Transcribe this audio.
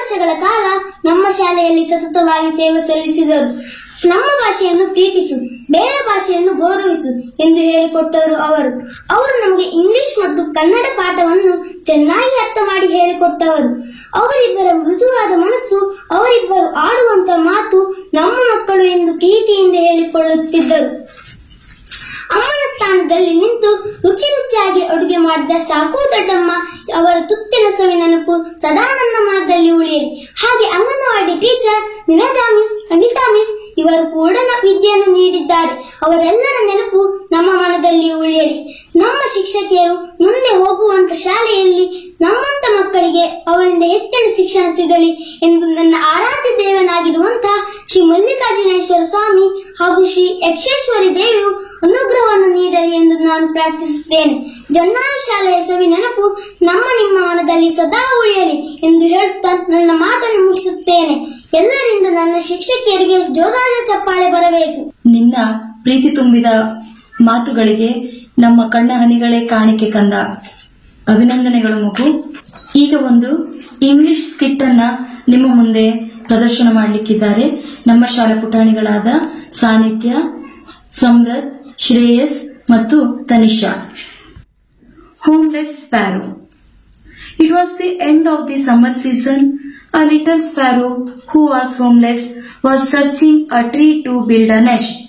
ವರ್ಷಗಳ ಕಾಲ ನಮ್ಮ ಶಾಲೆಯಲ್ಲಿ ಸತತವಾಗಿ ಸೇವೆ ಸಲ್ಲಿಸಿದರು ನಮ್ಮ ಭಾಷೆಯನ್ನು ಪ್ರೀತಿಸು ಬೇರೆ ಭಾಷೆಯನ್ನು ಗೌರವಿಸು ಎಂದು ಹೇಳಿಕೊಟ್ಟವರು ಅವರು ಅವರು ನಮಗೆ ಇಂಗ್ಲಿಷ್ ಮತ್ತು ಕನ್ನಡ ಪಾಠವನ್ನು ಚೆನ್ನಾಗಿ ಅರ್ಥ ಮಾಡಿ ಹೇಳಿಕೊಟ್ಟವರು ಅವರಿಬ್ಬರ ಮೃದುವಾದ ಮನಸ್ಸು ಅವರಿಬ್ಬರು ಆಡುವಂತ ಮಾತು ನಮ್ಮ ಮಕ್ಕಳು ಎಂದು ಪ್ರೀತಿಯಿಂದ ಹೇಳಿಕೊಳ್ಳುತ್ತಿದ್ದರು ಅಮ್ಮನ ಸ್ಥಾನದಲ್ಲಿ ನಿಂತು ರುಚಿ ರುಚಿಯಾಗಿ ಅಡುಗೆ ಮಾಡಿದ ಸಾಕು ದೊಡ್ಡಮ್ಮ ಅವರ ತುತ್ತಿನ ಸವಿ ನೆನಪು ಸದಾ ನನ್ನ ಮನದಲ್ಲಿ ಉಳಿಯಲಿ ಹಾಗೆ anganwadi teacher Niraja miss Anitha miss ಇವರು ಕೂಡ ನ- ವಿದ್ಯೆಯನ್ನು ನೀಡಿದ್ದಾರೆ ಅವರೆಲ್ಲರ ನೆನಪು ನಮ್ಮ ಮನದಲ್ಲಿ ಉಳಿಯಲಿ ನಮ್ಮ ಶಿಕ್ಷಕಿಯರು ಮುಂದೆ ಹೋಗುವಂತ ಶಾಲೆಯಲ್ಲಿ ನಮ್ಮಂತ ಮಕ್ಕಳಿಗೆ ಅವರಿಂದ ಹೆಚ್ಚಿನ ಶಿಕ್ಷಣ ಸಿಗಲಿ ಎಂದು ನನ್ನ ಆರಾಧ್ಯ ದೇವನಾಗಿರುವಂತಹ ಶ್ರೀ ಮಲ್ಲಿಕಾರ್ಜುನೇಶ್ವರ ಸ್ವಾಮಿ ಹಾಗೂ ಶ್ರೀ ಯಕ್ಷೇಶ್ವರಿ ದೇವಿಯು ಅನುಗ್ರಹವನ್ನು ನೀಡಲಿ ಎಂದು ನಾನು ಪ್ರಾರ್ಥಿಸುತ್ತೇನೆ ಜನ್ನಾರು ಶಾಲೆಯ ಸವಿ ನೆನಪು ನಮ್ಮ ನಿಮ್ಮ ಮನದಲ್ಲಿ ಸದಾ ಉಳಿಯಲಿ ಎಂದು ಹೇಳುತ್ತಾ ನನ್ನ ಮಾತನ್ನು ಮುಗಿಸುತ್ತೇನೆ ಎಲ್ಲರಿಂದ ನನ್ನ ಶಿಕ್ಷಕಿಯರಿಗೆ ಜೋರಾದ ಚಪ್ಪಾಳೆ ಬರಬೇಕು ನಿನ್ನ ಪ್ರೀತಿ ತುಂಬಿದ ಮಾತುಗಳಿಗೆ ನಮ್ಮ ಕಣ್ಣ ಹನಿಗಳೇ ಕಾಣಿಕೆ ಕಂದ ಅಭಿನಂದನೆಗಳು ಮಗು ಈಗ ಒಂದು ಇಂಗ್ಲಿಷ್ ಸ್ಕಿಟ್ ಅನ್ನ ನಿಮ್ಮ ಮುಂದೆ ಪ್ರದರ್ಶನ ಮಾಡಲಿಕ್ಕಿದ್ದಾರೆ ನಮ್ಮ ಶಾಲಾ ಪುಟಾಣಿಗಳಾದ ಸಾನಿಧ್ಯ ಸಮೃತ್ ಶ್ರೇಯಸ್ ಮತ್ತು Tanisha homeless sparrow It was the end of the summer season. A little sparrow who was homeless was searching a tree to build a nest.